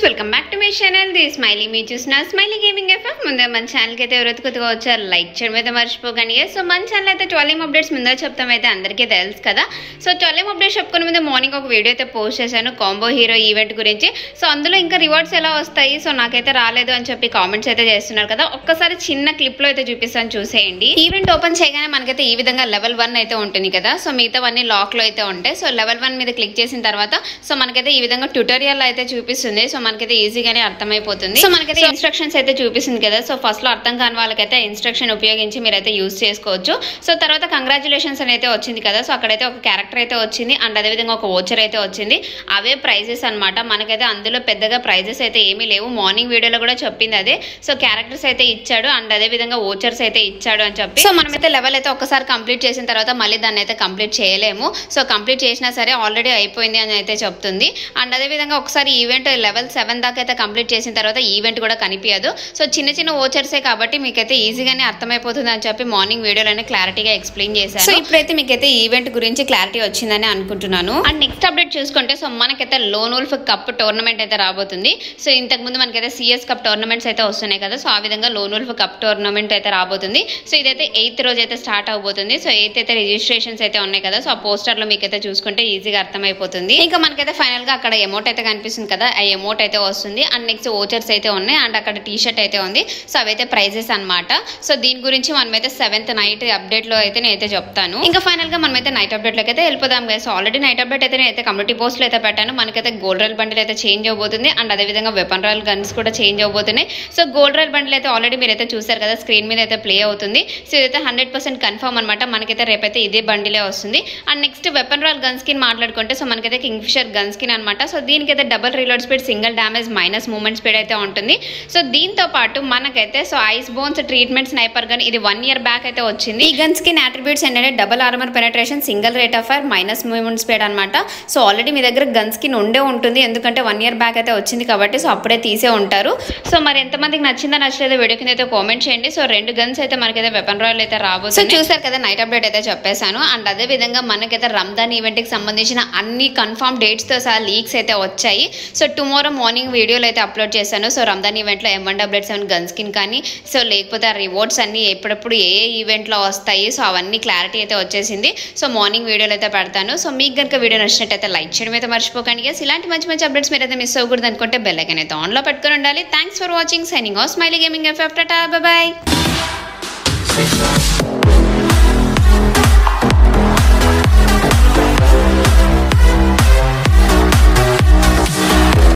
welcome back to my channel the smiley మీ చూసిన smiley gaming FF ముందే మన ఛానల్కి అయితే ఎవరైతే కొద్దిగా వచ్చారు లైక్ చేయడం అయితే మర్చిపోకండి సో మన ఛానల్ అయితే ట్వెల్వ్ అప్డేట్స్ ముందే చెప్తాం అయితే అందరికీ తెలుసు కదా సో ట్వెల్వ్ అప్డేట్స్ చెప్పుకునే ముందు మార్నింగ్ ఒక వీడియో అయితే పోస్ట్ చేశాను కాంబో హీరో ఈవెంట్ గురించి సో అందులో ఇంకా రివార్డ్స్ ఎలా వస్తాయి సో నాకైతే రాలేదు అని చెప్పి కామెంట్స్ అయితే చేస్తున్నారు కదా ఒక్కసారి చిన్న క్లిప్లో అయితే చూపిస్తాను చూసేయండి ఈవెంట్ ఓపెన్ చేయగానే మనకైతే ఈ విధంగా లెవెల్ వన్ అయితే ఉంటుంది కదా సో మిగతావన్నీ లాక్లో అయితే ఉంటాయి సో లెవెల్ వన్ మీద క్లిక్ చేసిన తర్వాత సో మనకైతే ఈ విధంగా ట్యూటోరియల్ అయితే చూపిస్తుంది సో మనకైతే ఈజీగానే అర్థమైపోతుంది సో మనకైతే ఇన్స్ట్రక్షన్స్ అయితే చూపిస్తుంది కదా సో ఫస్ట్ లో అర్థం కాని వాళ్ళకైతే ఇన్స్ట్రక్షన్ ఉపయోగించి మీరైతే యూజ్ చేసుకోవచ్చు సో తర్వాత కంగ్రాచులేషన్స్ అని అయితే వచ్చింది కదా సో అక్కడైతే ఒక క్యారెక్టర్ అయితే వచ్చింది అండ్ అదేవిధంగా ఒక ఓచర్ అయితే వచ్చింది అవే ప్రైజెస్ అన్నమాట మనకైతే అందులో పెద్దగా ప్రైజెస్ అయితే ఏమీ లేవు మార్నింగ్ వీడియోలో కూడా చెప్పింది అదే సో క్యారెక్టర్స్ అయితే ఇచ్చాడు అండ్ అదే విధంగా ఓచర్స్ అయితే ఇచ్చాడు అని చెప్పి సో మనమైతే లెవెల్ అయితే ఒకసారి కంప్లీట్ చేసిన తర్వాత మళ్ళీ దాన్ని అయితే కంప్లీట్ చేయలేము సో కంప్లీట్ చేసినా సరే ఆల్రెడీ అయిపోయింది అని అయితే చెప్తుంది అండ్ అదే విధంగా ఒకసారి ఈవెంట్ లెవెల్ సెవెన్ దాకా అయితే కంప్లీట్ చేసిన తర్వాత ఈవెంట్ కూడా కనిపించదు సో చిన్న చిన్న ఓచర్సే కాబట్టి మీకైతే ఈజీగానే అర్థమైపోతుంది అని చెప్పి మార్నింగ్ వీడియోలోనే క్లారిటీగా ఎక్స్ప్లెయిన్ చేశాను సో ఇప్పుడైతే మీకైతే ఈవెంట్ గురించి క్లారిటీ వచ్చిందని అనుకుంటున్నాను అండ్ నెక్స్ట్ అప్డేట్ చూసుకుంటే సో మనకైతే లోన్ ఉల్ఫ్ కప్ టోర్నమెంట్ అయితే రాబోతుంది సో ఇంతకు ముందు మనకైతే సిఎస్ కప్ టోర్నమెంట్స్ అయితే వస్తున్నాయి కదా సో ఆ విధంగా లోన్ ఉల్ఫ్ కప్ టోర్నమెంట్ అయితే రాబోతుంది సో ఇదైతే ఎయిత్ రోజు అయితే స్టార్ట్ అవబోతుంది సో ఎయిత్ అయితే రిజిస్ట్రేషన్స్ అయితే ఉన్నాయి కదా సో ఆ పోస్టర్ లో మీకైతే చూసుకుంటే ఈజీగా అర్థమైపోతుంది ఇంకా మనకైతే ఫైనల్ గా అక్కడ ఎమౌంట్ అయితే కనిపిస్తుంది కదా ఆ ఎమౌంట్ అయితే వస్తుంది అండ్ నెక్స్ట్ ఓచర్స్ అయితే ఉన్నాయి అండ్ అక్కడ టీ షర్ట్ అయితే ఉంది సో అవైతే ప్రైజెస్ అన్నమాట సో దీని గురించి మనమైతే సెవెంత్ నైట్ అప్డేట్ లో అయితే నేనైతే చెప్తాను ఇంకా ఫైనల్ గా మనమైతే నైట్ అప్డేట్ లోకి అయితే వెళ్ళిపోదాం కదా సో ఆల్రెడీ నైట్ అప్డేట్ అయితే నేనైతే కమ్యూనిటీ పోస్ట్ లో అయితే పెట్టాను మనకైతే గోల్డ్ రైల్ బండిల్ అయితే చేంజ్ అవబోతుంది అండ్ అదే విధంగా వెపన్ రాయల్ గన్స్ కూడా చేంజ్ అవబోతున్నాయి సో గోల్డ్ రైల్ బండిల్ అయితే ఆల్రెడీ మీరైతే చూసారు కదా స్క్రీన్ మీద అయితే ప్లే అవుతుంది సో ఇదైతే హండ్రెడ్ పర్సెంట్ కన్ఫర్మ్ అనమాట మనకైతే రేపైతే ఇదే బండిలే వస్తుంది and next weapon royale gun skin మాట్లాడుకుంటే సో మనకైతే కింగ్ ఫిషర్ గన్ స్కిన్ అనమాట సో దీనికైతే double reload speed single damage minus movement speed అయితే ఉంటుంది సో దీంతో పాటు మనకైతే so ice bones treatment sniper gun ఇది వన్ ఇయర్ బ్యాక్ అయితే వచ్చింది ఈ గన్ స్కిన్ అట్రిబ్యూట్స్ ఏంటంటే double armour penetration single rate of fire minus movement speed అనమాట సో ఆల్రెడీ మీ దగ్గర గన్ స్కిన్ ఉండే ఉంటుంది ఎందుకంటే వన్ ఇయర్ బ్యాక్ అయితే వచ్చింది కాబట్టి సో అప్పుడే తీసే ఉంటారు సో మరి ఎంతమందికి నచ్చిందా నచ్చలేదో వీడియో కింద అయితే కామెంట్ చేయండి సో రెండు గన్స్ అయితే మనకైతే వెపన్ రాయల్ అయితే రాబోతుంది సో చూసారు కదా నైట్ అప్డేట్ అయితే చెప్పేశాను అండ్ అదే విధంగా మనకైతే రంజాన్ ఈవెంట్ కి సంబంధించిన అన్ని కన్ఫర్మ్ డేట్స్ తో సహా లీక్స్ అయితే వచ్చాయి సో టుమారో మార్నింగ్ వీడియోలు అయితే అప్లోడ్ చేశాను సో రంజాన్ ఈవెంట్లో ఎం వన్ డబ్ల్యూట్ సెవెన్ గన్ స్కిన్ కానీ సో లేకపోతే ఆ రివార్డ్స్ అన్ని ఎప్పుడప్పుడు ఏ ఏ ఈవెంట్లో వస్తాయి సో అవన్నీ క్లారిటీ అయితే వచ్చేసింది సో మార్నింగ్ వీడియోలు అయితే పెడతాను సో మీకు కనుక వీడియో నచ్చినట్టయితే లైక్ చేయడం అయితే మర్చిపోకండి Yes, ఇలాంటి మంచి మంచి అప్డేట్స్ మీరు అయితే మిస్ అవ్వకూడదు అనుకుంటే బెల్ ఐకన్ అయితే ఆన్లో పెట్టుకుని ఉండాలి thanks for watching signing off smiley gaming F bye